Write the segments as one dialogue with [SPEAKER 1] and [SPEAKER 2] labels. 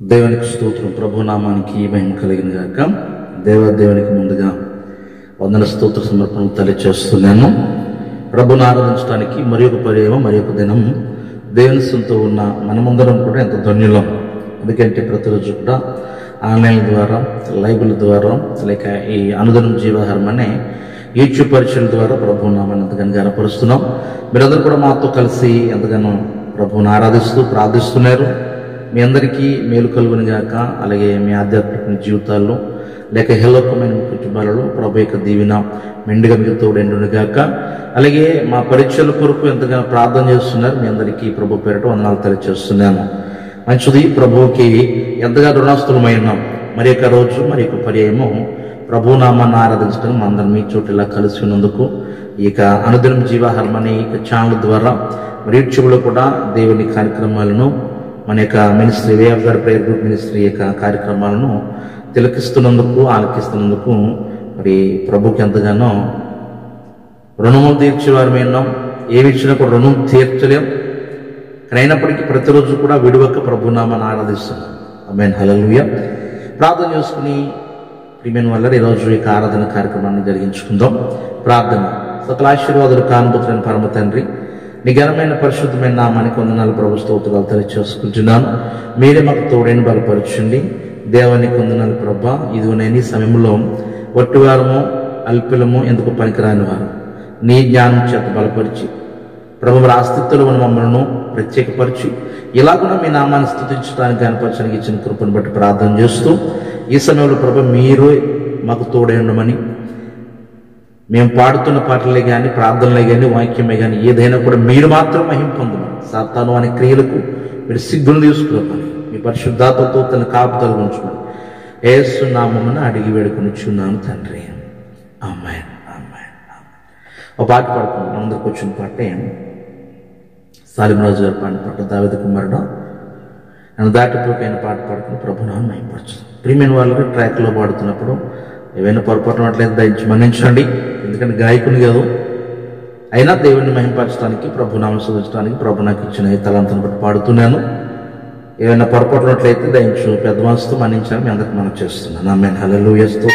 [SPEAKER 1] దేవునికి స్తోత్రం ప్రభునామానికి భయం కలిగిన గాక దేవదేవునికి ముందుగా వందన స్తోత్ర సమర్పణ తెలియచేస్తున్నాను ప్రభుని ఆరాధించడానికి మరి ఒక పర్యాయం మరి ఒక దినం దేవుని సొంతో ఉన్న మనమందరం కూడా ఎంత ధన్యులం ఎందుకంటే ప్రతిరోజు కూడా ఆన్లైన్ ద్వారా లైబ్ల ద్వారా లేక ఈ అనుదినం జీవాహారం అనే యూట్యూబ్ పరీక్షల ద్వారా ప్రభు నామాన్ని ఎంతగానో గనపరుస్తున్నాం మీరందరూ కూడా మాతో కలిసి ఎంతగానో ప్రభువుని ఆరాధిస్తూ ప్రార్థిస్తున్నారు మీ అందరికీ మేలు కలుగుని గాక అలాగే మీ ఆధ్యాత్మిక జీవితాల్లో లేక హెలోకమైన మీ కుటుంబాలలో ప్రభు యొక్క దీవెన మెండుగా మీకు తోడెండును గాక అలాగే మా పరీక్షల కొరకు ఎంతగానో ప్రార్థన చేస్తున్నారు మీ అందరికీ ప్రభు పేరట వందనాలు తెలియజేస్తున్నాను మంచిది ప్రభువుకి ఎంతగా రుణాస్తులమై ఉన్నాం మరి యొక్క రోజు మరి యొక్క పర్యాయము ప్రభునామాన్ని ఆరాధించడం మా అందరం మీ చోటు ఇలా కలిసి ఉన్నందుకు ఇక అనుదినం జీవాహారం అనే ఇక ఛానల్ ద్వారా మరి యూట్యూబ్లో కూడా దేవుని కార్యక్రమాలను మన యొక్క ministry way of God prayer group ministry యొక్క కార్యక్రమాలను తిలకిస్తున్నందుకు ఆలకిస్తున్నందుకు మరి ప్రభుకి ఎంతగానో రుణము తీర్చేవారు ఉన్నాం ఏమి ఇచ్చినా కూడా రుణం తీర్చలేం కానీ అయినప్పటికీ ప్రతిరోజు కూడా విడువక ప్రభునామాన్ని ఆరాధిస్తున్నాం అమెన్ హలలుయ ప్రార్థన చేసుకుని ప్రియమైన వల్ల ఈరోజు ఈ ఆరాధన కార్యక్రమాన్ని జరిగించుకుందాం ప్రార్థన సకల ఆశీర్వాదాలు కానుపుతున్న పరమ తండ్రి నిఘనమైన పరిశుద్ధమైన నామానికి వందనాలు ప్రభు స్తోత్రాలు తెలియచేసుకుంటున్నాను మీరే మాకు తోడైన బలపరచండి దేవానికి వందనాలు ప్రభా ఇదిగో నేను ఈ సమయంలో వట్టివారము అల్పులము ఎందుకు పనికిరాని వారు నీ జ్ఞానం చేత బలపరిచి ప్రభు ఆస్తిత్తులు ఉన్న మమ్మల్ని ప్రత్యేకపరిచి ఇలాగున మీ నామాన్ని స్థుతించడానికి కనపరచడానికి ఇచ్చిన కృపను బట్టి ప్రార్థన చేస్తూ ఈ సమయంలో ప్రభు మీరు మాకు తోడై ఉండమని మేము పాడుతున్న పాటలే కానీ ప్రార్థనలే కానీ వాక్యమే కానీ ఏదైనా కూడా మీరు మాత్రం మహిం పొందమని సాతాను అనే క్రియలకు మీరు సిగ్గును తీసుకురమ్మని మీ పరిశుద్ధాత్మతో తన కాపుదల ఉంచమని ఏసు నామమున అడిగి వేడుకొని చున్నాను తండ్రి అమ్మాయి అమ్మాయి ఒక పాట పాడుకున్నాం అందరికి వచ్చిన పాటే సాలిమరాజు గారు పాడిన పాట దావిద కుమారుడు నన్ను దాటిపోయిన పాట పాడుకుని ప్రభునాన్ని మహింపరచు ప్రియమైన వాళ్ళు ట్రాక్లో పాడుతున్నప్పుడు ఏవైనా పొరపాటు అట్లేదు దయచి మన్నించండి ఎందుకంటే గాయకుని కాదు అయినా దేవుడిని మహింపరచడానికి ప్రభునామం శోధించడానికి ప్రభు నాకు ఇచ్చిన ఈ తలంతను బట్టి పాడుతున్నాను ఏమైనా పొరపాటునట్లయితే దయించు పెద్ద మనసుతో మన్నించాలని మీ అందరికి మనం చేస్తున్నాను ఆమె హలలు వేస్తూ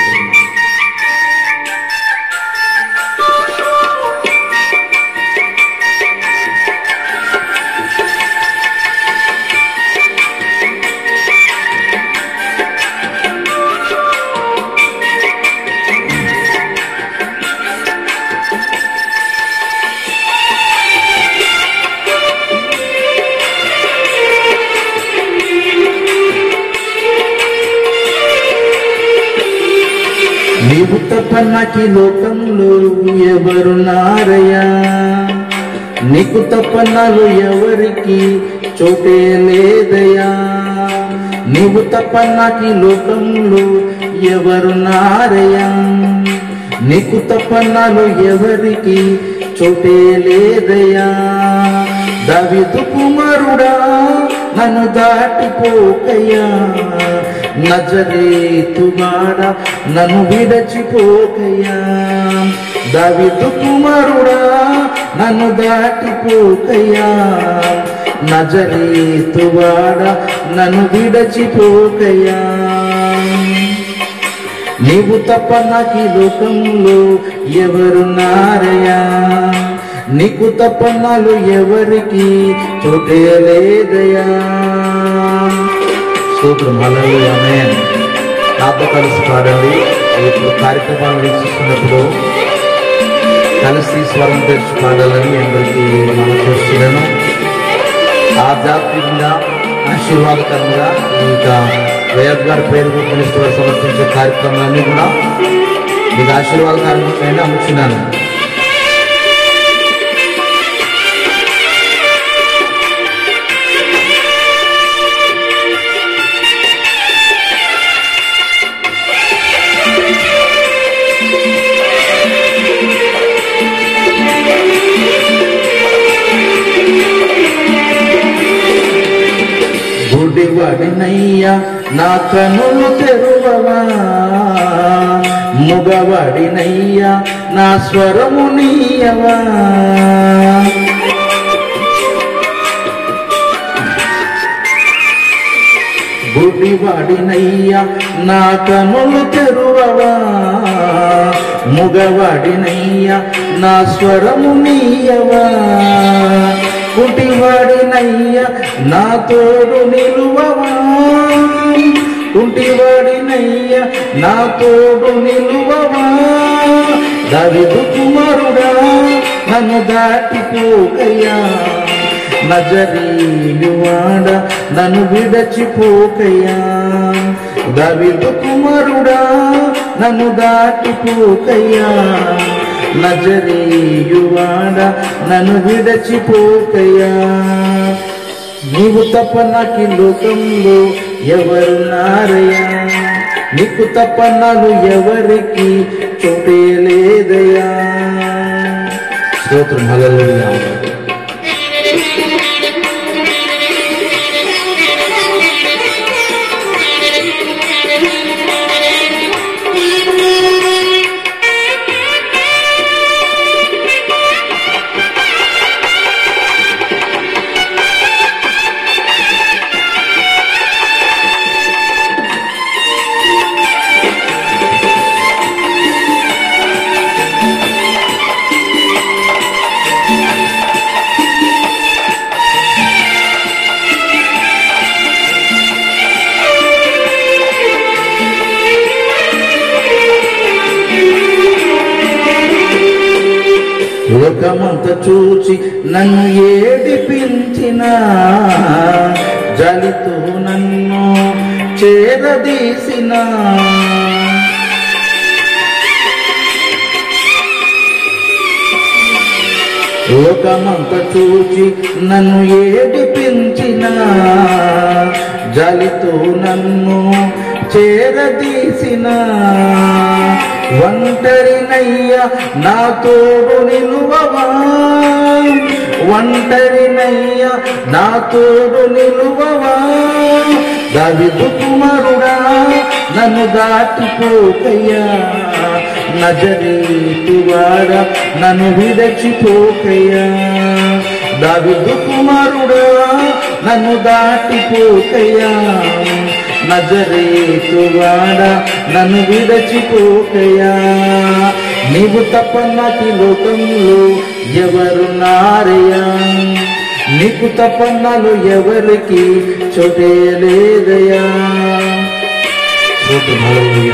[SPEAKER 1] నీవు తప్ప నాకి లోకంలో ఎవరున్నారయ్యా నీకు తప్ప నాలో ఎవరికి చోటే లేదయ్యా నీవు తప్ప నాకి లోకంలో ఎవరున్నారయ్యా నీకు తప్ప నాలో ఎవరికి చోటే లేదయ్యా దవిదు కుమారుడా నన్ను దాటిపోకయ్యా నజరేతుగాడ నన్ను విడచిపోకయ్యా దవిదు కుమారుడా నన్ను దాటిపోకయ్యా నజరేతువాడ నన్ను విడచిపోకయ్యా నీవు తప్ప నాకు ఈ లోకంలో ఎవరున్నారయ్యా నీకు తప్ప నాలో ఎవరికి చోటే లేదయ్యా స్తోత్రం హల్లెలూయా నాతో కలిసి పాడండి ఇప్పుడు కార్యక్రమాలు వీక్షిస్తున్నప్పుడు కలిసి స్వరం తెచ్చి పాడాలని అందరికీ మనం చూస్తున్నాను ఆధ్యాత్మికంగా ఆశీర్వాదకరంగా ఇంకా వేయబ్ గారి పేరు మినిస్టర్ సమర్పించే కార్యక్రమాలన్నీ కూడా మీకు ఆశీర్వాదకరంగా అమ్ముచున్నాను గుడివాడినయ్యా నా కనులు తెరువవా ముగవాడినయ్యా నా స్వరము నీయవా గుడివాడినయ్యా నా కనులు తెరువవా ముగవాడినయ్యా నా స్వరము నీయవా కుంటివాడినయ్యా నా తోడు నిలువవా కుంటివాడినయ్యా నా తోడు నిలువవా దవిదు కుమారుడా నన్ను దాటిపోకయ్యా నజరీయువాడ నన్ను విడచిపోకయ్యా దవిదు కుమారుడా నన్ను దాటిపోకయ్యా నజరీయువాడ నన్ను విడచిపోకయ్యా నీవు తప్ప నాకు ఈ లోకంలో ఎవరున్నారయ్యా నీకు తప్ప నాకు ఎవరికి చోటే లేదయ్యా స్తోత్రం హల్లెలూయా లోకమంత చూచి నన్ను ఏడిపించిన జలితో నన్ను చేరదీసిన లోకమంత చూచి నన్ను ఏడిపించిన జలితో నన్ను చేరదీసిన ఒంటరినయ్యా నా తోడు నిలువవా ఒంటరినయ్యా నా తోడు నిలువవా దవిదు కుమారుడా నన్ను దాటిపోకయ్యా నజరీతువాడ నన్ను విడచిపోకయ్యా దావిదు కుమారుడా నన్ను దాటిపోకయ్యా నజరేతువాడ నన్ను విడచిపోకయ్యా నీవు తప్ప నాకు ఈ లోకంలో ఎవరు నారయ్యా నీకు తప్ప నాలో ఎవరికి చోటే లేదయ్యా స్తోత్రం, హల్లెలూయా.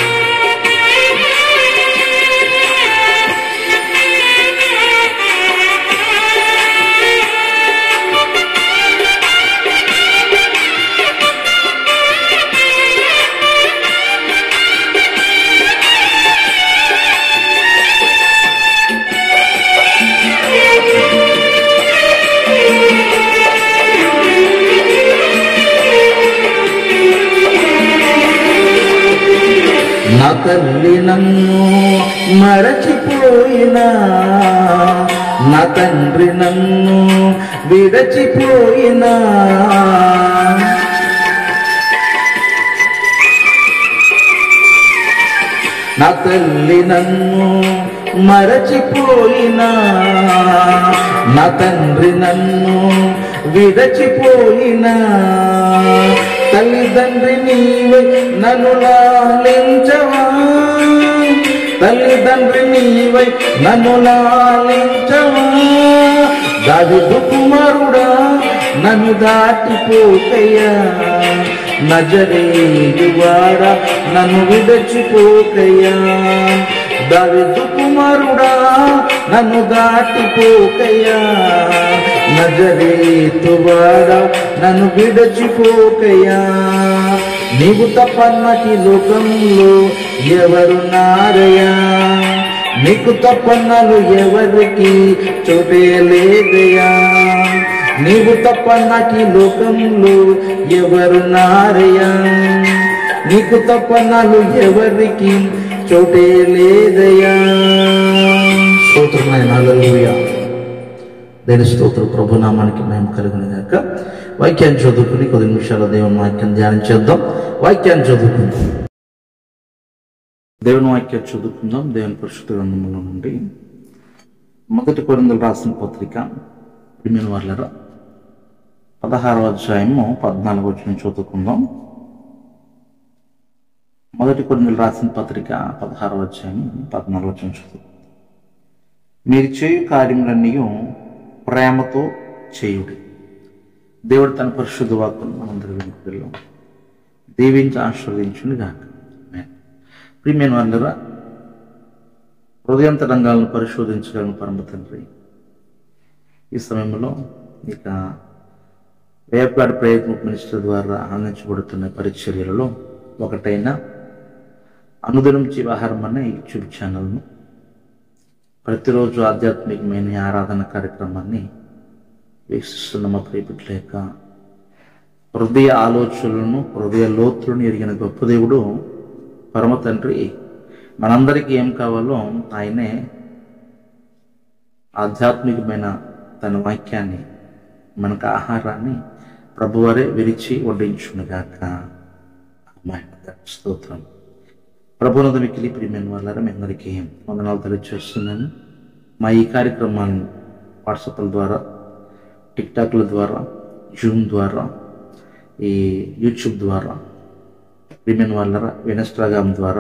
[SPEAKER 1] నా తల్లి నన్ను మరచిపోయినా నా తండ్రి నన్ను విడచిపోయినా నా తల్లి నన్ను మరచిపోయినా నా తండ్రి నన్ను విడచిపోయినా తల్లిదండ్రి నీవై నన్ను లాలించవా తల్లిదండ్రి నీవై నన్ను లాలించవా దావిదు కుమారుడా నన్ను దాటిపోకయ్యా నజరేయువాడ నన్ను విడచిపోకయ్యా దావిదు కుమారుడా నన్ను దాటిపోకయ్యా నజరేతువాడ నన్ను విడచిపోకయ్యా నీవు తప్ప నాకు ఈ లోకంలో ఎవరు నారయ్యా నీకు తప్పన్నలు ఎవరికి చోటే లేదయ్యా నీవు తప్ప నాకు ఈ లోకంలో ఎవరు నారయ్యా నీకు తప్ప నాలు ఎవరికి చోటే లేదయ్యా స్తోత్రమైన హల్లెలూయా దేని స్తోత్ర ప్రభునామానికి మేము కలిగిన గాక వాక్యాన్ని చదువుకుని కొద్ది నిమిషాల దేవుని వాక్యం ధ్యానం చేద్దాం వాక్యాన్ని చదువుకుందాం దేవుని వాక్యం చదువుకుందాం దేవుని పరిశుద్ధ గ్రంథంలో నుండి మొదటి కొరిందలు రాసిన పత్రిక ప్రిమిన వాళ్ళరా పదహారవ అధ్యాయము పద్నాలుగు వచ్చిన చదువుకుందాం మొదటి కొన్ని రాసిన పత్రిక పదహారవ అధ్యాయం పద్నాలుగు వచ్చిన చదువు మీరు చేయు కార్యములన్నీ ప్రేమతో చేయుడి దేవుడు తన పరిశుద్ధ వాక్కును మనందరి వెనుకల్లో దీవించి ఆశీర్వదించుని గాక ప్రియమైన వాళ్ళరా హృదయంత రంగాలను పరిశోధించగలను పరమ తండ్రి ఈ సమయంలో ఇక వేపాడు ప్రయత్న మినిస్టర్ ద్వారా అందించబడుతున్న పరిచర్యలలో ఒకటైన అనుదినం జీవాహారం అనే యూట్యూబ్ ఛానల్ను ప్రతిరోజు ఆధ్యాత్మికమైన ఈ ఆరాధన కార్యక్రమాన్ని వీక్షిస్తున్న మా ప్రియపిట్ల యొక్క హృదయ ఆలోచనలను హృదయ లోతులను ఎరిగిన గొప్ప దేవుడు పరమ తండ్రి మనందరికీ ఏం కావాలో ఆయనే ఆధ్యాత్మికమైన తన వాక్యాన్ని మనకు ఆహారాన్ని ప్రభువారే విరిచి వడ్డించునుగాక అమ్మాయి స్తోత్రం ప్రభునందు మిక్కిలి ప్రియమైన వాళ్ళారా మీ అందరికీ వందనాలు తెలియజేస్తున్నాను మా ఈ కార్యక్రమాన్ని వాట్సాప్ల ద్వారా టిక్టాక్ల ద్వారా జూమ్ ద్వారా ఈ యూట్యూబ్ ద్వారా ప్రియమైన వాళ్ళరా ఇన్స్టాగ్రామ్ ద్వారా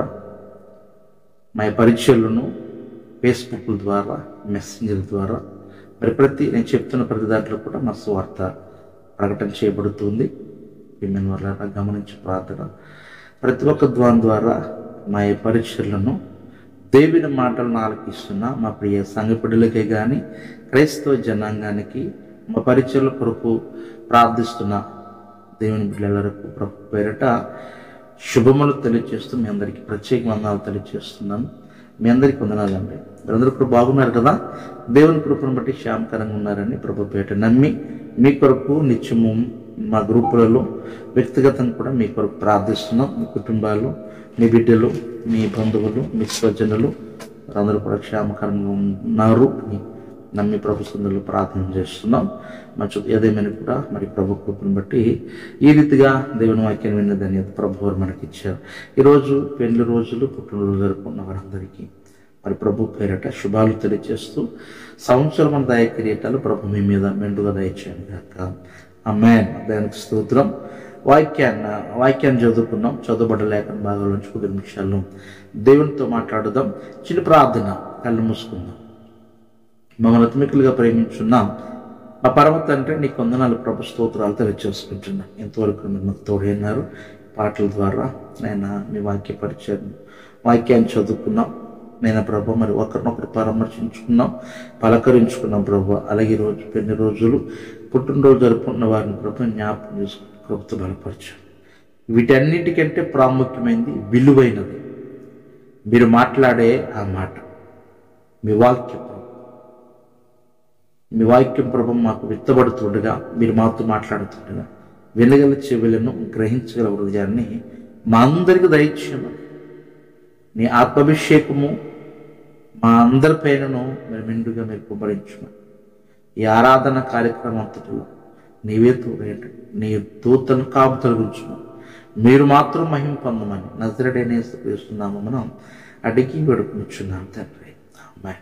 [SPEAKER 1] మా పరిచయాలను ఫేస్బుక్ ద్వారా మెసెంజర్ ద్వారా మరి ప్రతి నేను చెప్తున్న ప్రతి దాంట్లో కూడా మా స్వార్థ ప్రకటన చేయబడుతుంది ప్రియమైన వాళ్ళరా గమనించి ప్రార్థన ప్రతి ఒక్క ద్వారం ద్వారా మా ఈ పరీక్షలను దేవుని మాటలను ఆలకిస్తున్న మా ప్రియ సంఘ బిడ్డలకే కానీ క్రైస్తవ జనాంగానికి మా పరిచయల కొరకు ప్రార్థిస్తున్న దేవుని బిడ్డలకు ప్రభు పేరట శుభములు తెలియజేస్తూ మీ అందరికీ ప్రత్యేక వందనాలు తెలియజేస్తున్నాను మీ అందరికీ వందనాలండి మీరందరూ కూడా బాగున్నారు కదా దేవుని కృపను బట్టి శ్యామకరంగా ఉన్నారని ప్రభు పేట నమ్మి మీ కొరకు నిత్యము మా గ్రూపులలో వ్యక్తిగతంగా కూడా మీ కొరకు ప్రార్థిస్తున్నాం మీ కుటుంబాలు మీ బిడ్డలు మీ బంధువులు మీ స్వజనులు అందరూ కూడా క్షేమకరంగా ఉన్నారు అని నమ్మి ప్రభు సందులో ప్రార్థన చేస్తున్నాం మంచి ఏదేమైనా కూడా మరి ప్రభు కృపను బట్టి ఈ రీతిగా దేవుని వాక్యం విన్న ధన్యత ప్రభు వారు మనకి ఇచ్చారు ఈరోజు పెళ్లి రోజులు పుట్టినరోజు జరుపుకున్న వారందరికీ మరి ప్రభు పేరట శుభాలు తెలియజేస్తూ సంవత్సరం మన దయ కిరీటాలు ప్రభు మీ మీద మెండుగా దయచేయండి కాక అమ్మే దానికి స్తోత్రం వాక్యాన్ని వాక్యాన్ని చదువుకున్నాం చదువుబడ్డ లేఖన భాగాల నుంచి కొద్ది నిమిషాలు దేవునితో మాట్లాడుదాం చిన్న ప్రార్థన కళ్ళు మూసుకుందాం మమ్మల్ని అతిమికులుగా ప్రేమించున్నాం మా పరమ తండ్రి నీ కొందనాలు ప్రభు స్తోత్రాలు తెలియచేసుకుంటున్నాం ఎంతవరకు మీరు మాకు తోడైనారు పాటల ద్వారా నేను మీ వాక్య పరిచయం వాక్యాన్ని చదువుకున్నాం నేను ప్రభు మరి ఒకరినొకరు పరామర్శించుకున్నాం పలకరించుకున్నాం ప్రభు అలాగే ఈ రోజు పెన్ని రోజులు పుట్టినరోజు జరుపుకున్న వారిని ప్రభు జ్ఞాపకం చేసుకుని ప్రభుత్వ బలపరచాం వీటన్నిటికంటే ప్రాముఖ్యమైనది విలువైనది మీరు మాట్లాడే ఆ మాట మీ వాక్యం మీ వాక్యం ప్రభు మాకు విత్తబడుతుండగా మీరు మాతో మాట్లాడుతుండగా వినగల చెవులను గ్రహించగల హృదయాన్ని మా అందరికి దయచేయమని నీ ఆత్మాభిషేకము మా అందరిపైనను మీరు మెండుగా మీరు కుమ్మరించమని ఈ ఆరాధన కార్యక్రమం అంతటిలో నీవే తోడేయండి నీ దూతను కాపు తొలగించమని మీరు మాత్రం మహిమ పొందమని నజరడైన వేస్తున్నాము మనం అడిగి వేడుకునిచున్నాం తండ్రి అమ్మాయి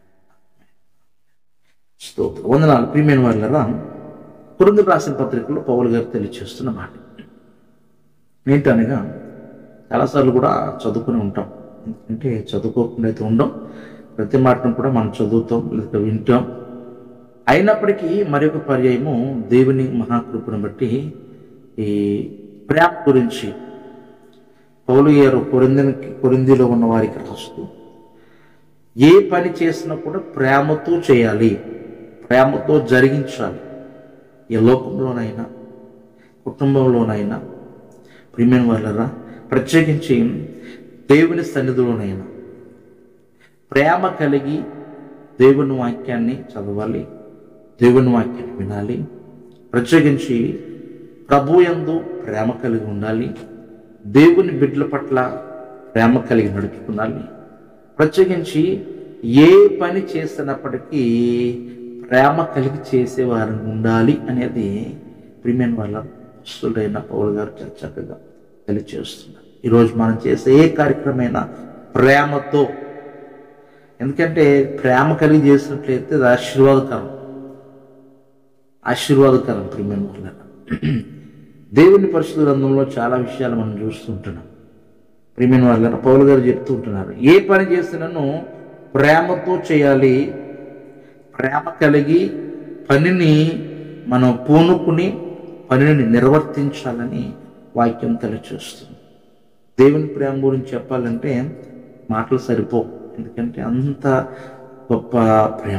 [SPEAKER 1] స్తోత్రం వందనాలు ప్రియమైన వాళ్ళరా కురుందు రాసిన పత్రికలో పౌలు గారు తెలియచేస్తున్న మాట ఏంటనగా చాలాసార్లు కూడా చదువుకుని ఉంటాం ఎందుకంటే చదువుకోకుండా అయితే ఉండం ప్రతి మాటను కూడా మనం చదువుతాం లేదా వింటాం అయినప్పటికీ మరి ఒక పర్యాయము దేవుని మహాకృపను బట్టి ఈ ప్రేమ గురించి పౌలు గారు కొరిందికి కొరిందిలో ఉన్న వారికి రాస్తూ ఏ పని చేసినా కూడా ప్రేమతో చేయాలి ప్రేమతో జరిగించాలి ఏ లోకంలోనైనా కుటుంబంలోనైనా ప్రియమైన వాళ్ళరా ప్రత్యేకించి దేవుని సన్నిధిలోనైనా ప్రేమ కలిగి దేవుని వాక్యాన్ని చదవాలి దేవుని వాక్యాన్ని వినాలి ప్రత్యేకించి ప్రభు యందు ప్రేమ కలిగి ఉండాలి దేవుని బిడ్డల పట్ల ప్రేమ కలిగి నడుచుకున్నాలి ప్రత్యేకించి ఏ పని చేసినప్పటికీ ప్రేమ కలిగి చేసేవారు ఉండాలి అనేది ప్రియమైన వాళ్ళ వస్తువులైన పౌరు గారు చాలా చక్కగా తెలియచేస్తున్నారు ఈరోజు మనం చేసే ఏ కార్యక్రమైనా ప్రేమతో ఎందుకంటే ప్రేమ కలిగి చేసినట్లయితే అది ఆశీర్వాదకరం ఆశీర్వాదకరం ప్రియమైన వాళ్ళ దేవుని పరిశుద్ధ గ్రంథంలో చాలా విషయాలు మనం చూస్తుంటున్నాం ప్రియమైన వాళ్ళ పౌలు గారు చెప్తూ ఉంటున్నారు ఏ పని చేసినను ప్రేమతో చేయాలి ప్రేమ కలిగి పనిని మనం పూనుకుని పనిని నిర్వర్తించాలని వాక్యం తెలియచేస్తుంది దేవుని ప్రేమ గురించి చెప్పాలంటే మాటలు సరిపోవు ఎందుకంటే అంత గొప్ప ప్రేమ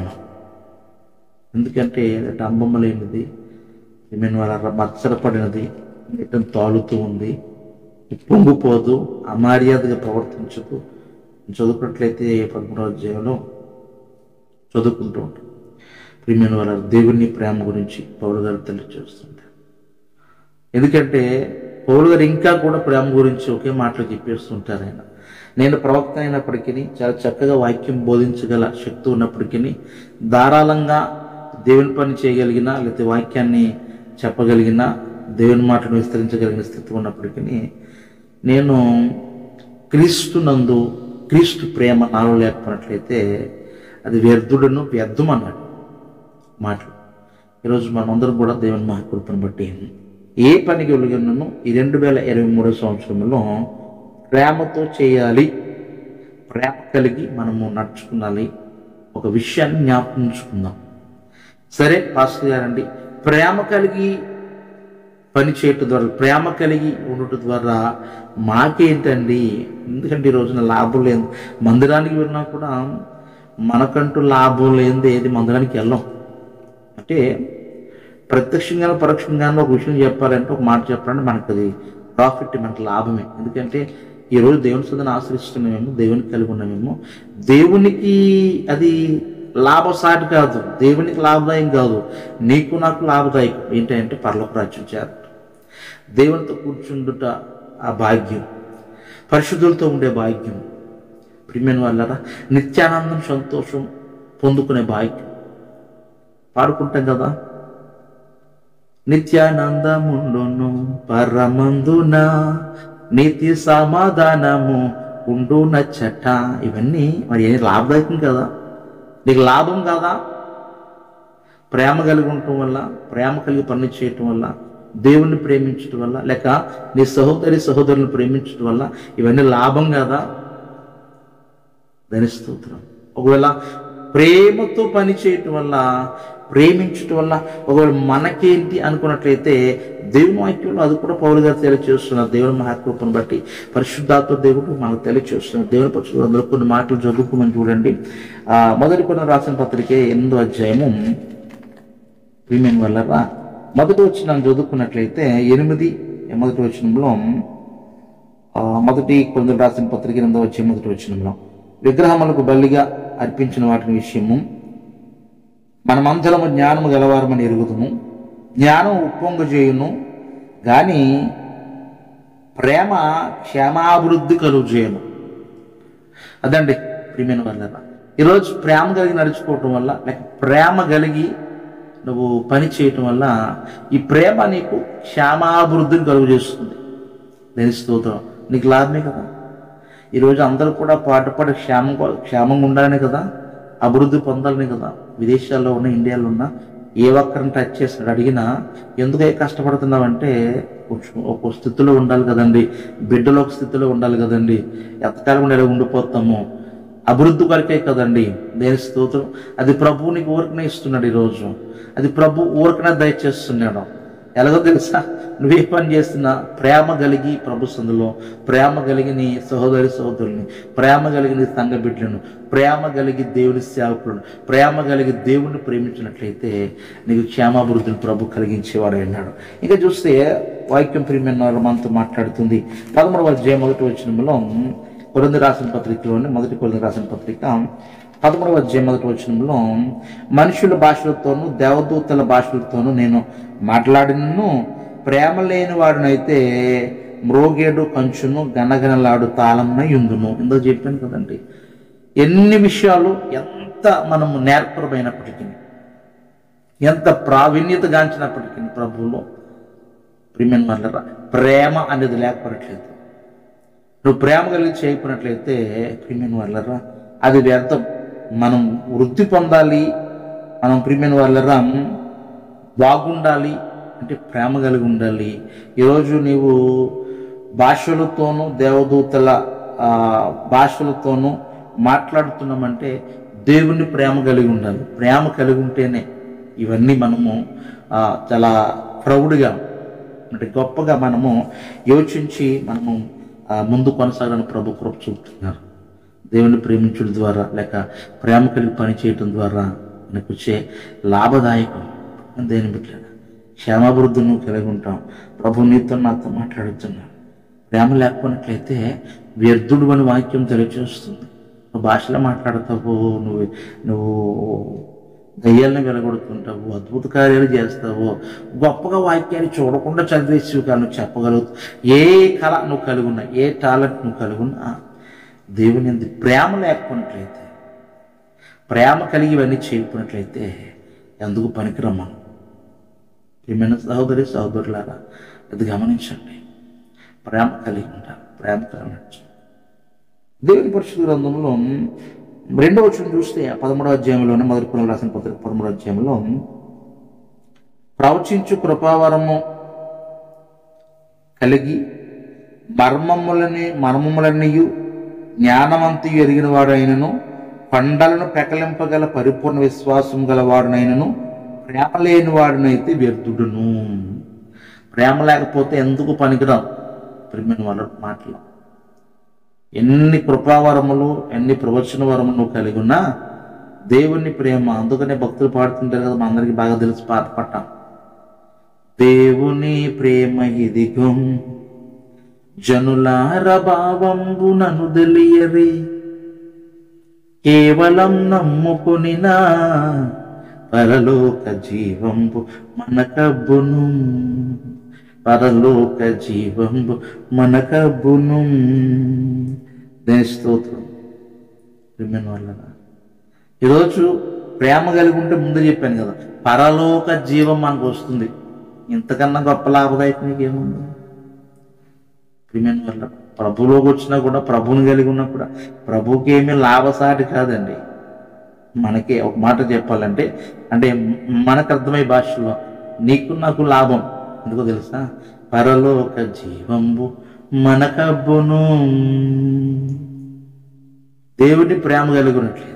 [SPEAKER 1] ఎందుకంటే డంబమ్మ లేనిది ఏమైనా వాళ్ళ మత్సరపడినది ఎటం తాలుతూ ఉంది పొంగిపోదు అమర్యాదగా ప్రవర్తించదు చదువుకున్నట్లయితే పదమూడవ అధ్యాయంలో చదువుకుంటూ ఉంటాం ప్రియమైన వాళ్ళ దేవుని ప్రేమ గురించి పౌరు గారు తెలియజేస్తుంటారు ఎందుకంటే పౌలు గారు ఇంకా కూడా ప్రేమ గురించి ఒకే మాటలు చెప్పేస్తుంటారు ఆయన నేను ప్రవక్త అయినప్పటికీ చాలా చక్కగా వాక్యం బోధించగల శక్తి ఉన్నప్పటికీ ధారాళంగా దేవుని పని చేయగలిగిన లేకపోతే వాక్యాన్ని చెప్పగలిగిన దేవుని మాటను విస్తరించగలిగిన స్థితి ఉన్నప్పటికీ నేను క్రీస్తు నందు క్రీస్తు ప్రేమ నాలో లేకపోయినట్లయితే అది వ్యర్థుడను వ్యర్థం అన్నాడు మాటలు ఈరోజు మనందరం కూడా దేవుని మహాకృపను బట్టి ఏ పనికి వెలుగున్నాను ఈ రెండు వేల ఇరవై మూడో సంవత్సరంలో ప్రేమతో చేయాలి ప్రేమ కలిగి మనము నడుచుకున్నాలి ఒక విషయాన్ని జ్ఞాపకించుకుందాం సరే పాస్టర్ గారండి ప్రేమ కలిగి పని చేయటం ద్వారా ప్రేమ కలిగి ఉండటం ద్వారా మాకేంటండి ఎందుకంటే ఈ రోజున లాభం లేదు మందిరానికి వెళ్ళినా కూడా మనకంటూ లాభం లేనిది ఏది మందిరానికి వెళ్ళాం అంటే ప్రత్యక్షంగా పరోక్షంగానూ ఒక విషయం చెప్పాలంటే ఒక మాట చెప్పాలంటే మనకు అది ప్రాఫిట్ మనకు లాభమే ఎందుకంటే ఈరోజు దేవుని సదన ఆశ్రయిస్తున్నామేమో దేవునికి కలిగి ఉన్నామేమో దేవునికి అది లాభసాటి కాదు దేవునికి లాభదాయం కాదు నీకు నాకు లాభదాయకం ఏంటంటే పర్లోక రాజ్యం చేరట దేవునితో కూర్చుండుట ఆ భాగ్యం పరిశుద్ధులతో ఉండే భాగ్యం ప్రియమైన వాళ్ళరా నిత్యానందం సంతోషం పొందుకునే భాగ్యం పాడుకుంటాం కదా నిత్యానందముండును పరమందున నీతి సమాధానము ఉండు నచ్చట ఇవన్నీ మరి ఏ లాభదాయకం కదా నీకు లాభం కాదా ప్రేమ కలిగి ఉండటం వల్ల ప్రేమ కలిగి పని చేయటం వల్ల దేవుణ్ణి ప్రేమించడం వల్ల లేక నీ సహోదరి సహోదరులను ప్రేమించడం వల్ల ఇవన్నీ లాభం కాదా దాని స్తోత్రం ఒకవేళ ప్రేమతో పని చేయటం వల్ల ప్రేమించటం వల్ల ఒకవేళ మనకేంటి అనుకున్నట్లయితే దేవుని వాక్యంలో అది కూడా పౌరు గారు తెలియచేస్తున్నారు దేవుని మహాత్మను బట్టి పరిశుద్ధాత్మ దేవుడు మనకు తెలియచేస్తున్నారు దేవుని పక్షులు అందులో కొన్ని మాటలు చదువుకోమని చూడండి ఆ మొదటి కొన్ని రాసిన పత్రికే ఎనిమిదో అధ్యాయము ప్రీమియం వల్ల మొదటి వచ్చిన చదువుకున్నట్లయితే ఎనిమిది మొదటి వచనంలో ఆ, మొదటి కొందరు రాసిన పత్రిక ఎనిమిదో వచ్చే మొదటి వచనంలో విగ్రహములకు బలిగా అర్పించిన వాటిని విషయము మనమందరము జ్ఞానము గలవారమని ఎరుగుదుము జ్ఞానం ఉప్పొంగ చేయును కానీ ప్రేమ క్షేమాభివృద్ధి కలుగు చేయను అదండి ప్రియమైన వాళ్ళ ఈరోజు ప్రేమ కలిగి నడుచుకోవటం వల్ల లేక ప్రేమ కలిగి నువ్వు పని చేయటం వల్ల ఈ ప్రేమ నీకు క్షేమాభివృద్ధిని కలుగు చేస్తుంది దేని స్తోత్రం నీకు లాభమే కదా ఈరోజు అందరూ కూడా పాటుపడి క్షేమం క్షేమంగా ఉండాలనే కదా అభివృద్ధి పొందాలనే కదా విదేశాల్లో ఉన్న ఇండియాలో ఉన్న ఏ ఒక్కరిని టచ్ చేస్తాడు అడిగినా ఎందుకే కష్టపడుతున్నావంటే కొంచెం ఒక స్థితిలో ఉండాలి కదండి బిడ్డలో ఒక స్థితిలో ఉండాలి కదండి ఎంతకాలం కూడా ఇలా ఉండిపోతాము అభివృద్ధి కొరకే కదండి దేని స్తోత్రం అది ప్రభువు నీకు ఊరికనే ఇస్తున్నాడు ఈరోజు అది ప్రభు ఊరికనే దయచేస్తున్నాడు ఎలాగో తెలుసా నువ్వే పని చేస్తున్నా ప్రేమ కలిగి ప్రభు సందులో ప్రేమ కలిగి నీ సహోదరి సహోదరుని ప్రేమ కలిగి నీ సంఘ బిడ్డలను ప్రేమ కలిగి దేవుని సేవకులను ప్రేమ కలిగి దేవుణ్ణి ప్రేమించినట్లయితే నీకు క్షేమాభివృద్ధిని ప్రభు కలిగించేవాడు అన్నాడు ఇంకా చూస్తే వాక్యం ప్రియమైన మనతో మాట్లాడుతుంది పదమూడవ అధ్యాయం మొదటి వచ్చినంలో కొరంది రాసిన పత్రికలోని మొదటి కొరంది రాసిన పత్రిక పదమూడవ అధ్యాయం మొదటి వచనంలో మనుషుల భాషలతోనూ దేవదూతల భాషలతోనూ నేను మాట్లాడినను ప్రేమ లేని వాడినైతే మ్రోగేడు కంచును గనగనలాడు తాళంనై ఉందును ఇందో చెప్పాను కదండి ఎన్ని విషయాలు ఎంత మనము నేర్పరమైనప్పటికీ ఎంత ప్రావీణ్యత గాంచినప్పటికీ ప్రభువులో ప్రియమైన వాళ్ళ ప్రేమ అనేది లేకపోవట్లేదు నువ్వు ప్రేమ కలిగి చేయకున్నట్లయితే ప్రియమైన వాళ్ళరా అది వ్యర్థం మనం వృద్ధి పొందాలి మనం ప్రియమైన వాళ్ళరా బాగుండాలి అంటే ప్రేమ కలిగి ఉండాలి ఈరోజు నీవు భాషలతోనూ దేవదూతల ఆ, భాషలతోనూ మాట్లాడుతున్నామంటే దేవుని ప్రేమ కలిగి ఉండాలి ప్రేమ కలిగి ఉంటేనే ఇవన్నీ మనము ఆ, చాలా ప్రౌడ్గా అంటే గొప్పగా మనము యోచించి మనము ఆ, ముందు కొనసాగాలని ప్రభు కృప చూపుతున్నారు దేవుని ప్రేమించడం ద్వారా లేక ప్రేమ కలిగి పని చేయటం ద్వారా మనకు వచ్చే లాభదాయకం దేని బిడ్డ క్షేమాభివృద్ధి నువ్వు కలిగి ఉంటాం ప్రభు నీతో నాతో మాట్లాడుతున్నాను ప్రేమ లేకపోయినట్లయితే వ్యర్థుడు అని వాక్యం తెలియజేస్తుంది నువ్వు భాషలో మాట్లాడతావు నువ్వు నువ్వు దయ్యాలను వెలగొడుతుంటావు అద్భుత కార్యాలు చేస్తావు గొప్పగా వాక్యాన్ని చూడకుండా చదివేసి కానీ నువ్వు చెప్పగలుగుతావు ఏ కళ నువ్వు కలిగి ఉన్నా ఏ టాలెంట్ నువ్వు కలిగి ఉన్నా దేవుని యందు ప్రేమ లేకపోయినట్లయితే ప్రేమ కలిగి ఇవన్నీ చేయకపోయినట్లయితే ఎందుకు పనికిరమ్మా ప్రియమైన సహోదరి సహోదరులారా అది గమనించండి ప్రేమ కలిగి ఉంటారు ప్రేమ కలిగి దేవుని పరిశుద్ధ గ్రంథంలో రెండవ వచ్చిన చూస్తే పదమూడవ అధ్యాయంలోనే మొదటి పునః రాసిన పత్రిక పదమూడవ అధ్యాయంలో ప్రవచించు కృపావరము కలిగి మర్మములని మర్మములన్నీయు జ్ఞానవంతయు ఎరిగిన వాడైనను పండలను పెకలింపగల పరిపూర్ణ విశ్వాసం గల వాడునైనను ప్రేమ లేని వాడినైతే వ్యర్థుడును ప్రేమ లేకపోతే ఎందుకు పనికిరాం ప్రేమైన వాళ్ళ మాటలు ఎన్ని కృపావరములు ఎన్ని ప్రవచన వరములు నువ్వు కలిగి ఉన్నా దేవుని ప్రేమ అందుకనే భక్తులు పాడుతుంటారు కదా మా అందరికీ బాగా తెలిసి పాట పట్టాం దేవుని ప్రేమ ఇదిగం జనులార భావంబు నను తెలియరే కేవలం నమ్ముకొనినా పరలోక జీవంబు మనకబ్బును పరలోక జీవంబు మనకబ్బును దేని స్తోత్రం ప్రియమైన వాళ్ళరా ఈరోజు ప్రేమ కలిగి ఉంటే ముందు చెప్పాను కదా పరలోక జీవం మనకు వస్తుంది ఇంతకన్నా గొప్ప లాభదాయకం నీకు ఏముంది ప్రియమైన వల్ల ప్రభులోకి వచ్చినా కూడా ప్రభుని కలిగి ఉన్నా కూడా ప్రభుకి ఏమీ లాభసాటి కాదండి మనకి ఒక మాట చెప్పాలంటే అంటే మనకు అర్థమయ్యే భాషలో నీకు నాకు లాభం ఎందుకో తెలుసా పరలోక జీవంబు మనకబ్బును దేవుని ప్రేమ కలిగి ఉన్నట్లేదు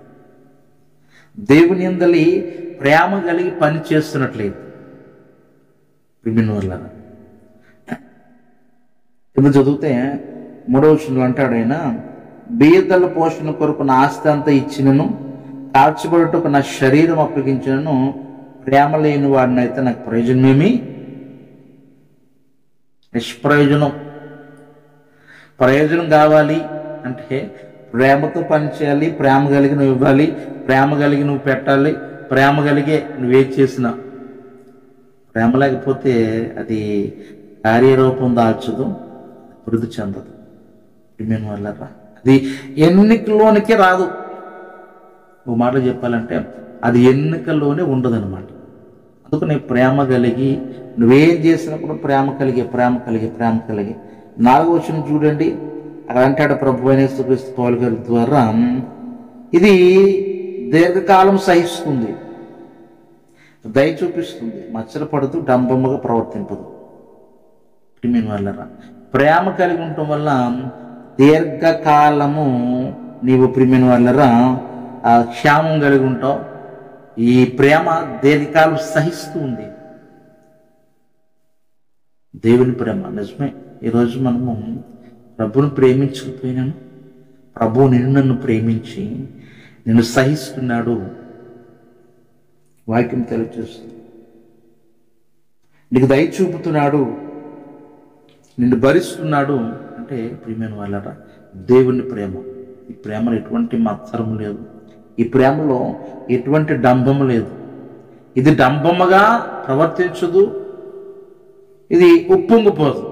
[SPEAKER 1] దేవుని అందలి ప్రేమ కలిగి పని చేస్తున్నట్లేదు విభిన్న వల్ల ఇప్పుడు చదివితే మూడవ వచనంలో అంటాడు ఆయన బీదల పోషణ కొరకు నా ఆస్తి అంతా ఇచ్చినను కాల్చబడుటకు నా శరీరం అప్పగించినను ప్రేమ లేని వాడినైతే నాకు ప్రయోజనమేమి నిష్ప్రయోజనం ప్రయోజనం కావాలి అంటే ప్రేమతో పని చేయాలి ప్రేమ కలిగి నువ్వు ఇవ్వాలి ప్రేమ కలిగి నువ్వు పెట్టాలి ప్రేమ కలిగే నువ్వేం చేసినా ప్రేమ లేకపోతే అది కార్యరూపం దాల్చదు వృద్ధి చెందదు ప్రియమైన వాళ్ళరా అది ఎన్నికలోనికి రాదు ఒక మాటలో చెప్పాలంటే అది ఎన్నికల్లోనే ఉండదన్నమాట అందుకని ప్రేమ కలిగి నువ్వేం చేసినప్పుడు ప్రేమ కలిగి ప్రేమ కలిగి ప్రేమ కలిగి నాలుగో వచ్చిన చూడండి అక్కడ అంటాడు ప్రభు అయిన యేసుక్రీస్తు పౌలు గారి ద్వారా ఇది దీర్ఘకాలం సహిస్తుంది దయ చూపిస్తుంది మచ్చల పడుతూ డంబముగా ప్రవర్తింపదు ప్రియమైన వాళ్ళరా ప్రేమ కలిగి ఉండటం వల్ల దీర్ఘకాలము నీవు ప్రియమైన వాళ్ళరా ఆ క్షేమం కలిగి ఉంటావు ఈ ప్రేమ దీర్ఘకాలం సహిస్తూ ఉంది దేవుని ప్రేమ నిజమే ఈరోజు మనము ప్రభుని ప్రేమించకపోయినాను ప్రభు నిన్ను నన్ను ప్రేమించి నిన్ను సహిస్తున్నాడు వాక్యం తెలియజేస్తుంది నీకు దయ చూపుతున్నాడు నిన్ను భరిస్తున్నాడు అంటే ప్రియమైన వాళ్ళరా దేవుని ప్రేమ ఈ ప్రేమలో ఎటువంటి మత్సరం లేదు ఈ ప్రేమలో ఎటువంటి డంబము లేదు ఇది డంబముగా ప్రవర్తించదు ఇది ఉప్పొంగిపోదు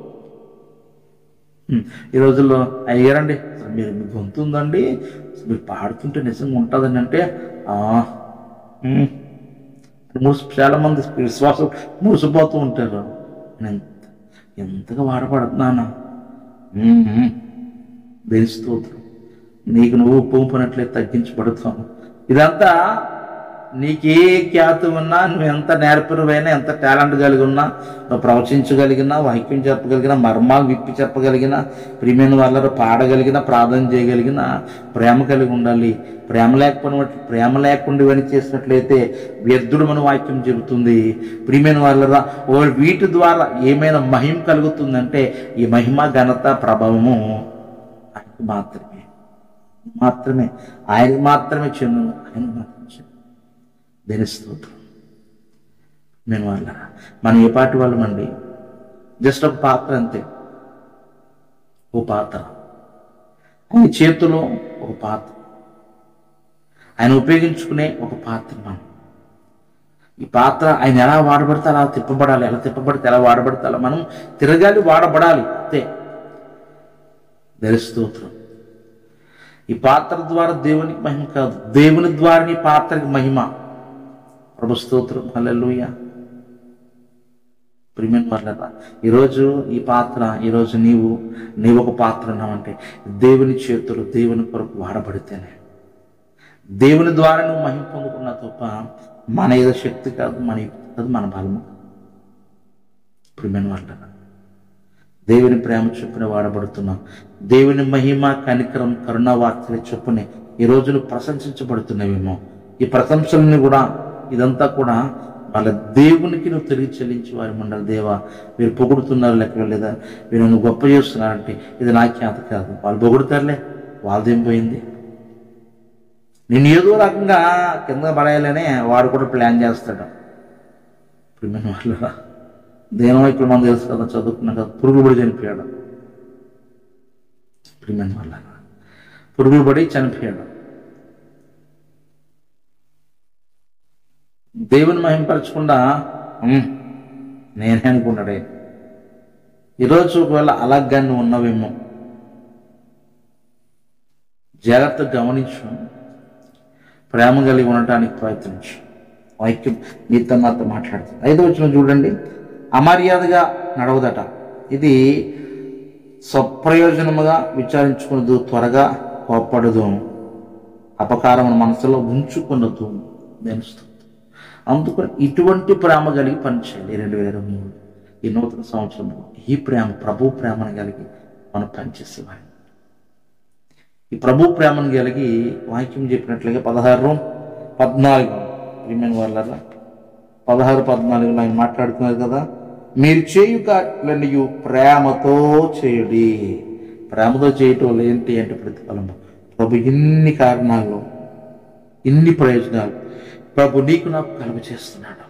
[SPEAKER 1] ఉమ్, ఈ రోజుల్లో అయ్యారండి అసలు మీరు మీ గొంతు ఉందండి అసలు మీరు పాడుతుంటే నిజంగా ఉంటుందని అంటే "ఆ, ఉమ్." మురిసి చాలా మంది విశ్వాసం మురిసిపోతూ ఉంటారు నేను ఎంత ఎంతగా వాడపడుతున్నానా ఉమ్, ఉమ్. దేని స్తోత్రం నీకు నువ్వు ఉప్పొంగిపోయినట్లే తగ్గించబడుతాను ఇదంతా నీకే ఖ్యాతి ఉన్నా నువ్వు ఎంత నేర్పరువైనా ఎంత టాలెంట్ కలిగి ఉన్నా నువ్వు ప్రవచించగలిగినా వాక్యం చెప్పగలిగినా మర్మాలు విప్పి చెప్పగలిగిన ప్రియమైన వాళ్ళ పాడగలిగిన ప్రార్థన చేయగలిగిన ప్రేమ కలిగి ఉండాలి ప్రేమ లేకపోయిన ప్రేమ లేకుండా ఇవన్నీ చేసినట్లయితే వ్యర్థుడు మన వాక్యం చెబుతుంది ప్రియమైన వాళ్ళ ఓ వీటి ద్వారా ఏమైనా మహిమ కలుగుతుందంటే ఈ మహిమ ఘనత ప్రభావము ఆయనకు మాత్రమే మాత్రమే ఆయన మాత్రమే చెందు ఆయన మాత్రమే చెందు దేని స్తోత్రం నేను వాళ్ళ మనం ఏ పాటి వాళ్ళమండి జస్ట్ ఒక పాత్ర అంతే ఓ పాత్ర ఆయన చేతిలో ఒక పాత్ర ఆయన ఉపయోగించుకునే ఒక పాత్ర మనం ఈ పాత్ర ఆయన ఎలా వాడబడితే అలా తిప్పబడాలి ఎలా తిప్పబడితే ఎలా వాడబడితే అలా మనం తిరగాలి వాడబడాలి అంతే స్తోత్రం ఈ పాత్ర ద్వారా దేవునికి మహిమ కాదు దేవుని ద్వారా ఈ పాత్రకి మహిమ ప్రభు స్తోత్రం హల్లెలూయా ప్రిమియన్ వాళ్ళరా ఈరోజు ఈ పాత్ర ఈరోజు నీవు నీవు ఒక పాత్ర ఉన్నావంటే దేవుని చేతులు దేవుని కొరకు వాడబడితేనే దేవుని ద్వారా నువ్వు మహిమ పొందుకున్నా తప్ప మన ఏదో శక్తి కాదు మన యుక్తి కాదు మన బలము ప్రిమియన్ వాళ్ళరా దేవుని ప్రేమ చొప్పున వాడబడుతున్నాం దేవుని మహిమ కనికరం కరుణ వార్తల చొప్పునే ఈ రోజులు ప్రశంసించబడుతున్నవేమో ఈ ప్రశంసలని కూడా ఇదంతా కూడా వాళ్ళ దేవునికి నువ్వు తిరిగి చెల్లించి వారి మండలి దేవా మీరు పొగుడుతున్నారు లెక్క లేదా మీరు నువ్వు గొప్ప చేస్తున్నారంటే ఇది నా ఖ్యాత కాదు వాళ్ళు పొగుడుతారులే వాళ్ళదేం పోయింది నేను ఏదో రకంగా కింద పడేయాలనే వాడు కూడా ప్లాన్ చేస్తాడు ప్రిమియన్ వాళ్ళరా దేనో ఇక్కడ మనం తెలుసు కదా చదువుకున్నా కదా పురుగులు పడి చనిపోయాడు ప్రిమియన్ వల్ల పురుగులు పడి చనిపోయాడు దేవుని మహింపరచకుండా "ఉమ్, నేనే అనుకున్నాడే ఈరోజు ఒకవేళ అలాగా నువ్వు ఉన్నవేమో జాగ్రత్త గమనించు ప్రేమ కలిగి ఉండటానికి ప్రయత్నించు వాక్యం నీతో నాతో మాట్లాడుతుంది ఐదో వచ్చిన చూడండి అమర్యాదగా నడవదట ఇది స్వప్రయోజనముగా విచారించుకున్నదు త్వరగా కోప్పడదు అపకారం మనసులో ఉంచుకున్నదు తెలుస్తుంది అందుకని ఇటువంటి ప్రేమ కలిగి పనిచేయాలి రెండు వేల ఇరవై మూడు ఈ నూతన సంవత్సరంలో ఈ ప్రేమ ప్రభు ప్రేమను కలిగి మనం పనిచేసేవాడి ఈ ప్రభు ప్రేమను కలిగి వాక్యం చెప్పినట్లుగా పదహారు పద్నాలుగు ప్రియమైన వాళ్ళ పదహారు పద్నాలుగులో ఆయన మాట్లాడుతున్నారు కదా మీరు చేయు కార్యములన్నయు ప్రేమతో చేయుడి ప్రేమతో చేయటం వల్ల ఏంటి అంటే ప్రతిఫలము ప్రభు ఇన్ని కారణాల్లో ఇన్ని ప్రయోజనాలు ప్రభు నీకు నాకు కలుగ చేస్తున్నాడు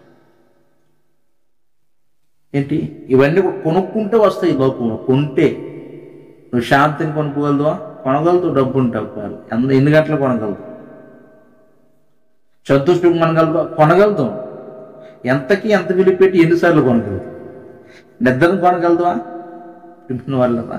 [SPEAKER 1] ఏంటి ఇవన్నీ కూడా కొనుక్కుంటే వస్తాయి లోకంలో కొంటే నువ్వు శాంతిని కొనుక్కోగలదువా కొనగలుగుతావు డబ్బు ఉంటావు కాదు ఎంత ఎన్ని గంటలు కొనగలుగుతావు సంతోషం కొనగలుగుతావు కొనగలుగుతాం ఎంతకి ఎంత విలువ పెట్టి ఎన్నిసార్లు కొనగలుగుతావు నిద్రను కొనగలుగుతావా పిలిపిన వాళ్ళరా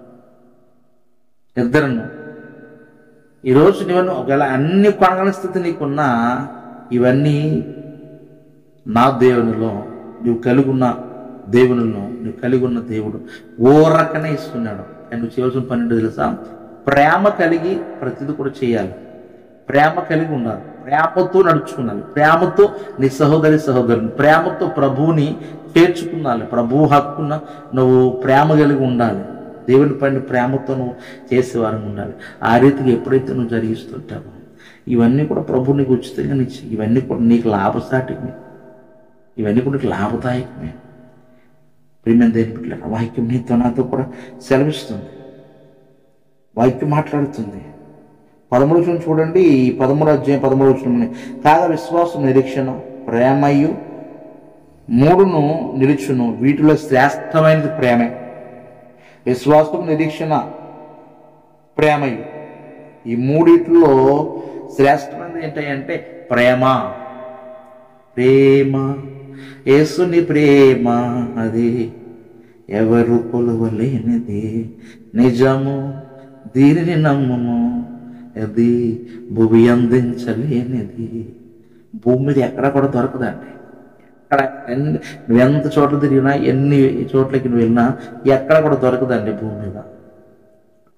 [SPEAKER 1] నిద్రను ఈరోజు నువ్వు ఒకవేళ అన్ని కొనగల స్థితి నీకున్నా ఇవన్నీ నా దేవునిలో నువ్వు కలిగి ఉన్న దేవునిలో నువ్వు కలిగి ఉన్న దేవుడు ఓ రకనే ఇస్తున్నాడు అండ్ నువ్వు చేయవలసిన పని ఏంటో తెలుసా ప్రేమ కలిగి ప్రతిదీ కూడా చేయాలి ప్రేమ కలిగి ఉండాలి ప్రేమతో నడుచుకున్నాలి ప్రేమతో నీ సహోదరి సహోదరుని ప్రేమతో ప్రభువుని చేర్చుకున్నాలి ప్రభు హక్కున నువ్వు ప్రేమ కలిగి ఉండాలి దేవుని పని ప్రేమతో నువ్వు చేసేవారు ఉండాలి ఆ రీతికి ఎప్పుడైతే నువ్వు జరిగిస్తుంటావో ఇవన్నీ కూడా ప్రభు నీకు ఉచితంగా ఇచ్చి ఇవన్నీ కూడా నీకు లాభసాటివి ఇవన్నీ కూడా నీకు లాభదాయకమే ప్రియమైన దేని బిడ్డ వాక్యం నీతో నాతో కూడా సెలవిస్తుంది వాక్యం మాట్లాడుతుంది పదమూడు వచ్చిన చూడండి ఈ పదమూడు అధ్యాయం పదమూడు వచ్చిన కాగా విశ్వాసం నిరీక్షణ ప్రేమయు మూడును నిలుచును వీటిలో శ్రేష్టమైనది ప్రేమే విశ్వాసం నిరీక్షణ ప్రేమయు ఈ మూడిట్లో శ్రేష్టమైనది ఏంటంటే ప్రేమ ప్రేమ యేసుని ప్రేమ అది ఎవరు కొలువలేనిది నిజము దీనిని నమ్ముము అది భూమి అందించలేనిది భూమి మీద ఎక్కడ కూడా దొరకదండి ఎక్కడ ఎన్ని నువ్వు ఎంత చోట్ల తిరిగినా ఎన్ని చోట్లకి నువ్వు వెళ్ళినా ఎక్కడ కూడా దొరకదండి భూమి మీద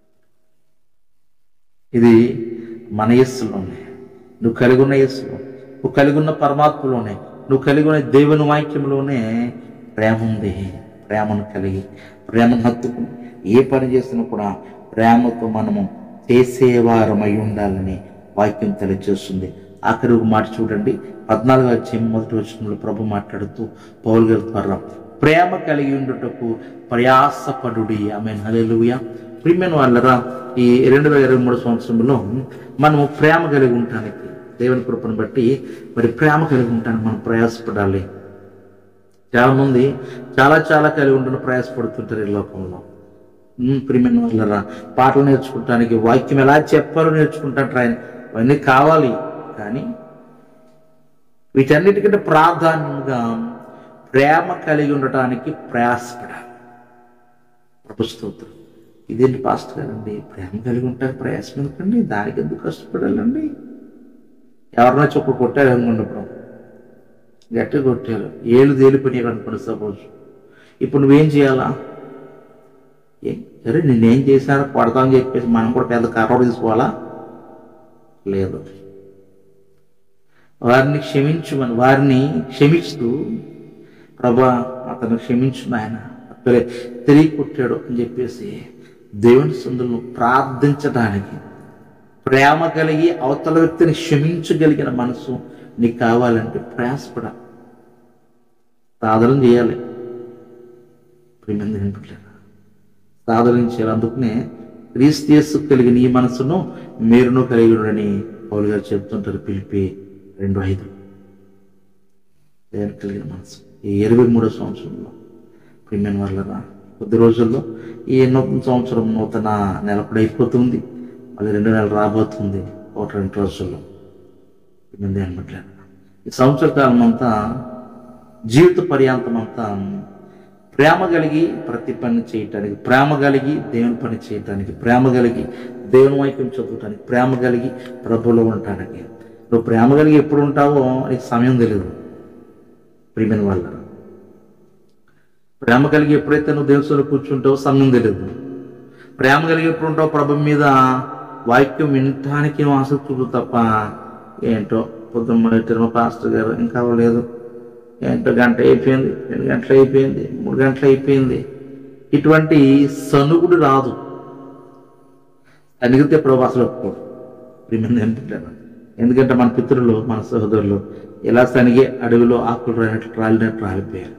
[SPEAKER 1] ఇది మన యస్సులోనే నువ్వు కలిగి ఉన్న యస్సులో నువ్వు కలిగి ఉన్న పరమాత్మలోనే నువ్వు కలిగి ఉన్న దేవుని వాక్యంలోనే ప్రేమ ఉంది ప్రేమను కలిగి ప్రేమను హత్తుకుని ఏ పని చేసినా కూడా ప్రేమతో మనము చేసేవారమై ఉండాలని వాక్యం తెలియజేస్తుంది ఆఖరి ఒక మాట చూడండి పద్నాలుగు అధ్యాయం మొదటి వచనంలో ప్రభు మాట్లాడుతూ పౌలు గారి ద్వారా ప్రేమ కలిగి ఉండుటకు ప్రయాసపడుడి ఆమె హల్లెలూయా ప్రియమైన వాళ్ళరా ఈ రెండు వేల ఇరవై మూడు సంవత్సరంలో మనము ప్రేమ కలిగి ఉండటానికి దేవుని కృపను బట్టి మరి ప్రేమ కలిగి ఉండటానికి మనం ప్రయాసపడాలి చాలా మంది చాలా చాలా కలిగి ఉండడం ప్రయాసపడుతుంటారు ఈ లోకంలో ఉమ్, ప్రియమైన వాళ్ళరా పాటలు నేర్చుకుంటానికి వాక్యం ఎలా చెప్పాలో నేర్చుకుంటారు ఆయన అవన్నీ కావాలి కానీ వీటన్నిటికంటే ప్రాధాన్యంగా ప్రేమ కలిగి ఉండటానికి ప్రయాసపడాలి ప్రభు స్తోత్రం ఇదేంటి పాస్టర్ గారండి ప్రేమ కలిగి ఉంటారు ప్రయాసం ఎందుకండి దానికి ఎందుకు కష్టపడాలండి ఎవరినో చొప్పు కొట్టారు అనుకోండి ఇప్పుడు గట్టిగా కొట్టారు ఏళ్ళు తేలిపోయినాయి అనుకోండి సపోజ్ ఇప్పుడు నువ్వేం చేయాలా ఏ- సరే నేనేం చేశానో కొడతామని చెప్పేసి మనం కూడా పెద్ద కర్ర తీసుకోవాలా లేదు వారిని క్షమించమని వారిని క్షమిస్తూ ప్రభా అతను క్షమించు నాయన అక్కడే తిరిగి కొట్టాడు అని చెప్పేసి దేవుని సందులను ప్రార్థించడానికి ప్రేమ కలిగి అవతల వ్యక్తిని క్షమించగలిగిన మనసు నీకు కావాలంటే ప్రయాసపడ సాధన చేయాలి ప్రియమంది వింటున్నారా సాధన చేయాలి అందుకనే క్రీస్తు కలిగిన ఈ మనసును మీరును కలిగి ఉండని పౌలు గారు చెప్తుంటారు పిలిపి రెండు ఐదు దేవుని కలిగిన మనసు ఈ ఇరవై మూడో సంవత్సరంలో ప్రియమైన వాళ్ళరా కొద్ది రోజుల్లో ఈ నూతన సంవత్సరం నూతన నెల కూడా అయిపోతుంది మళ్ళీ రెండు నెలలు రాబోతుంది ఒక రెండు రోజుల్లో ప్రియమైన అనట్లేదు ఈ సంవత్సర కాలం అంతా జీవిత పర్యాంతం అంతా ప్రేమ కలిగి ప్రతి పని చేయటానికి ప్రేమ కలిగి దేవుని పని చేయటానికి ప్రేమ కలిగి దేవుని వాక్యం చదువుటానికి ప్రేమ కలిగి ప్రభులో ఉండటానికి నువ్వు ప్రేమ కలిగి ఎప్పుడు ఉంటావో నీకు సమయం తెలియదు ప్రియమైన వాళ్ళ ప్రేమ కలిగి ఎప్పుడైతే నువ్వు దేవుని కూర్చుంటావో సమయం తెలియదు ప్రేమ కలిగి ఎప్పుడు ఉంటావు ప్రభు మీద వాక్యం వినటానికి నువ్వు ఆసక్తి చూపు తప్ప ఏంటో పొద్దున్న తిరుమ పాస్టర్ గారు ఇంకా అవ్వలేదు ఏంటో గంట అయిపోయింది రెండు గంటలు అయిపోయింది మూడు గంటలు అయిపోయింది ఇటువంటి సనుగుడు రాదు అనిగితే ప్రభు అసలు ఒప్పుకోడు ప్రియమంది అనిపించాను ఎందుకంటే మన పితరులు మన సహోదరులు ఎలా సనిగే అడవిలో ఆకులు రానట్లు రాలినట్టు రాలిపోయారు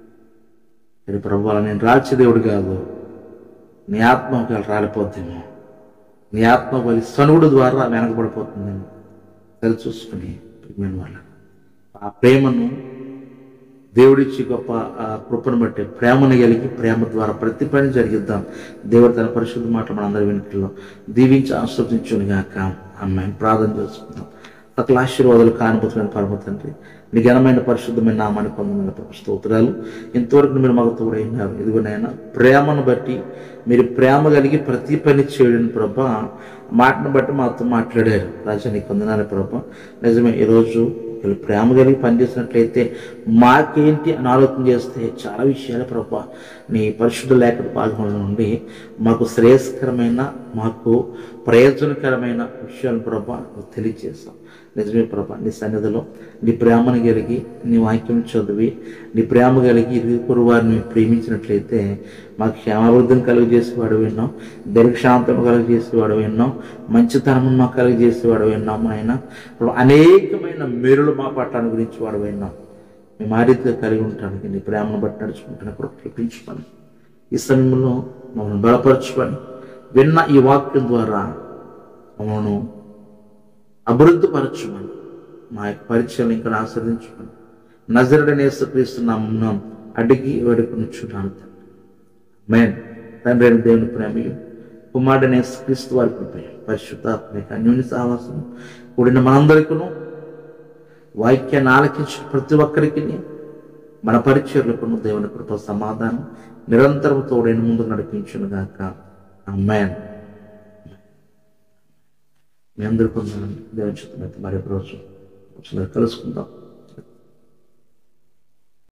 [SPEAKER 1] ఇది ప్రభు అలా నేను రాల్చే దేవుడు కాదు నీ ఆత్మ ఒకవేళ రాలిపోద్దేమో నీ ఆత్మ బలి సనుగుడు ద్వారా వెనకబడిపోతుందేమో సరి చూసుకుని ప్రియమైన వాళ్ళ ఆ ప్రేమను దేవుడిచ్చి గొప్ప ఆ కృపను బట్టి ప్రేమను కలిగి ప్రేమ ద్వారా ప్రతి పని జరిగిద్దాం దేవుడు తన పరిశుద్ధ మాటలు మనందరి వెనుకల్లో దీవించి ఆస్వాదించుని గాక అమ్మాయిని ప్రార్థన చేసుకుందాం సకల ఆశీర్వాదాలు కానుభూతమైన పరమ తండ్రి నీ ఘనమైన పరిశుద్ధమైన నామాన్ని పొందమైన ప్రభు స్తోత్రాలు ఇంతవరకు మీరు మాకు తోడైనారు ఇదిగోనైనా ప్రేమను బట్టి మీరు ప్రేమ కలిగి ప్రతి పని చేయడం ప్రభా మాటను బట్టి మాతో మాట్లాడారు రాజా నీకు వందనాలు ప్రభా నిజమే ఈరోజు వీళ్ళు ప్రేమ కలిగి పనిచేసినట్లయితే మాకేంటి అని ఆలోచన చేస్తే చాలా విషయాలు ప్రభా నీ పరిశుద్ధ లేఖన పాల్గొనడం నుండి మాకు శ్రేయస్కరమైన మాకు ప్రయోజనకరమైన విషయాలు ప్రభా నువ్వు తెలియజేస్తాం నిజమే ప్రభా నీ సన్నిధిలో నీ ప్రేమను కలిగి నీ వాక్యం చదివి నీ ప్రేమ కలిగి ఇరుగు వారిని ప్రేమించినట్లయితే మాకు క్షేమాభివృద్ధిని కలుగజేసేవాడు విన్నాం దీర్ఘశాంతం కలుగజేసేవాడు విన్నాం మంచితనం మాకు కలుగజేసేవాడు విన్నాం ఆయన ప్రభు అనేకమైన మేలులు మా పట్టాన్ని గురించి వాడు విన్నాం మేము ఆ రీతిగా కలిగి ఉండటానికి నీ ప్రేమను బట్టి నడుచుకుంటున్న కూడా కల్పించుకొని ఈ సమయంలో మమ్మల్ని బలపరచుకొని విన్న ఈ వాక్యం ద్వారా మమ్మల్ని అభివృద్ధి పరచుమని మా యొక్క పరిచయం ఇంకా ఆస్వాదించుకొని నజరుడని యేసుక్రీస్తున్నాం అడిగి వేడుకొనిచున్నాను తండ్రి మేన్ తండ్రి అయిన దేవుని ప్రేమయు కుమారుడని యేసుక్రీస్తు వారి కృప పరిశుద్ధాత్మ అన్యోన్య సహవాసం కూడిన మనందరికీ వాక్యాన్ని ఆలకించిన ప్రతి ఒక్కరికి మన పరిచయలకు దేవుని కృప సమాధానం నిరంతరం తోడైన ముందు నడిపించును గాక అమ్మాన్ మీ అందరికీ వందనాలు. దేవుని చిత్తమైతే మరి ఒక రోజు కలుసుకుందాం